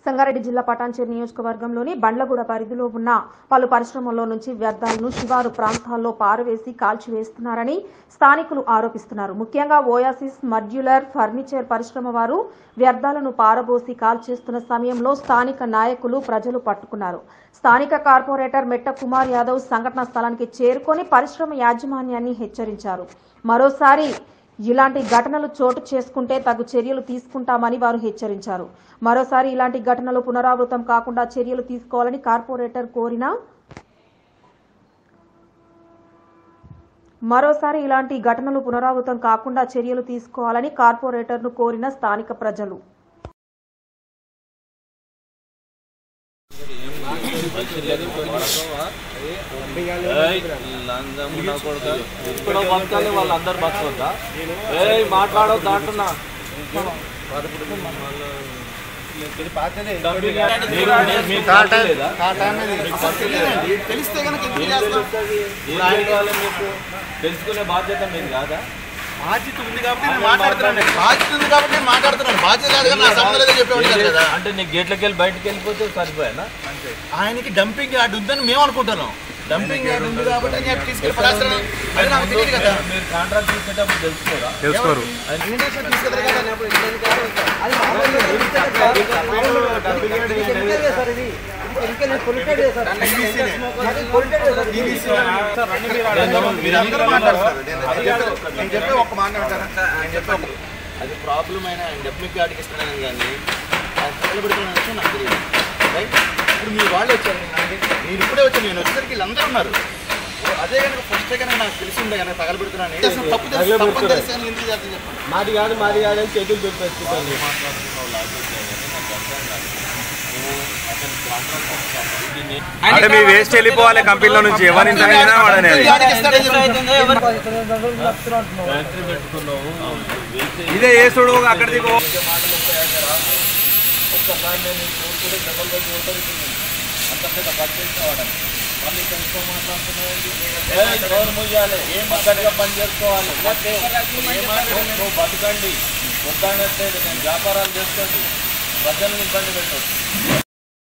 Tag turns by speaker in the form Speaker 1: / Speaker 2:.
Speaker 1: సంగారెడ్డి జిల్లా పటాన్చేరు నియోజకవర్గంలోని బండ్లగూడ పరిధిలో ఉన్న పలు పరిశ్రమల్లో నుంచి వ్యర్థాలను శివారు ప్రాంతాల్లో పారవేసి కాల్చివేస్తున్నారని స్థానికులు ఆరోపిస్తున్నారు ముఖ్యంగా ఓయాసిస్ మడ్యులర్ ఫర్నిచర్ పరిశ్రమ వారు వ్యర్థాలను పారబోసి కాల్చేస్తున్న సమయంలో స్థానిక నాయకులు ప్రజలు పట్టుకున్నారు స్థానిక కార్పొరేటర్ మెట్ట కుమార్ యాదవ్ సంఘటనా స్థలానికి చేరుకొని పరిశ్రమ యాజమాన్యాన్ని హెచ్చరించారు మరోసారి ఇలాంటి ఘటనలు చోటు చేసుకుంటే తగు చర్యలు తీసుకుంటామని వారు హెచ్చరించారు మరోసారి ఇలాంటి ఘటనలు పునరావృతం కాకుండా చర్యలు తీసుకోవాలని కార్పొరేటర్ కోరిన మరోసారి ఇలాంటి ఘటనలు పునరావృతం కాకుండా చర్యలు తీసుకోవాలని కార్పొరేటర్ను కోరిన స్థానిక ప్రజలు
Speaker 2: ఇప్పుడు బతకాలి వాళ్ళందరూ బతకొద్దా ఏయ్ మాట్లాడొద్దు అంటున్నా మీరు- మీరు- మీకు పట్టు లేదా?
Speaker 3: తెలిస్తే కనుక
Speaker 2: ఏం తెలుస్తుంది? ఏం తెలియాలి మీకు తెలుసుకునే బాధ్యత మీది కాదా
Speaker 3: బాధ్యత ఉంది కాబట్టి నేను మాట్లాడుతున్నాను బాధ్యత ఉంది కాబట్టి నేను మాట్లాడుతున్నాను బాధ్యత కాదు కానీ నా సంబంధం లేదో చెప్పేవాడు కాదు కదా
Speaker 2: అంటే నీ గేట్లకి వెళ్ళి బయటకు వెళ్ళిపోతే సరిపోయానా
Speaker 3: ఆయనకి డంపింగ్ యార్డ్ ఉందని మేము అనుకుంటున్నాం డంపింగ్ యార్డ్ ఉంది కాబట్టి ఆయన యార్డ్ తీసుకెళ్ళి పడేస్తాను అది నాకు తెలియదు కదా
Speaker 2: మీరు కాంట్రాక్ట్ తీసుకునేటప్పుడు తెలుసుకోరా
Speaker 4: తెలుసుకోరు
Speaker 3: ఇండస్ట్రీ తీసుకెళ్ళరు కదా మీరందరూ మాట్లాడతారు నేను చెప్పే- నేను చెప్పే ఒక్క మాట అంటారా నేను చెప్పే ఒక- అది ప్రాబ్లం అయినా ఆయన డబ్బింగ్ యార్డ్కి ఇస్తున్నాను కానీ ఆయన తగలబెడుతున్నాను విషయం నాకు తెలియదు రైట్ ఇప్పుడు మీ వాళ్ళు వచ్చారు నేను అంటే నేను ఇప్పుడే వచ్చాను నేను వచ్చేసరికి వీళ్ళందరూ ఉన్నారు ఓ, అదే కనుక ఫస్ట్ కనుక నాకు తెలిసి ఉండే కనుక తగలబెడుతున్నాను అసలు తప్పు తెలిసి తప్పు తెలిసి అని ఎందుకు చేస్తాను చెప్పండి
Speaker 2: మాది కాదు మాది కాదు అని చేతులు చూపేసుకుంటాను
Speaker 4: అంటే మీ వేస్ట్ వెళ్ళిపోవాలి కంపెనీలో నుంచి ఎవరి ఇంత అయినా వాడనే అది.
Speaker 3: యార్డ్కి ఇస్తాడని చెప్పండి.
Speaker 2: ఫ్యాక్టరీ పెట్టుకున్నావు వేస్తే
Speaker 4: ఇదే వేసుడు అక్కడ దిగు
Speaker 2: ఒక్కసారి నేను చూసుకుంటే డబల్ బై ఓటర్ అంత పెద్ద పర్చేస్ వాడని మళ్ళీ తెలుసుకో మాట్లాడుతున్నావు డోర్ ముయ్యాలి ఏం మద్దతుగా పని చేసుకోవాలి నువ్వు బతకండి వద్దానంటే నేను వ్యాపారాలు చేసుకోండి ప్రజల్ని ఇబ్బంది పెట్టదు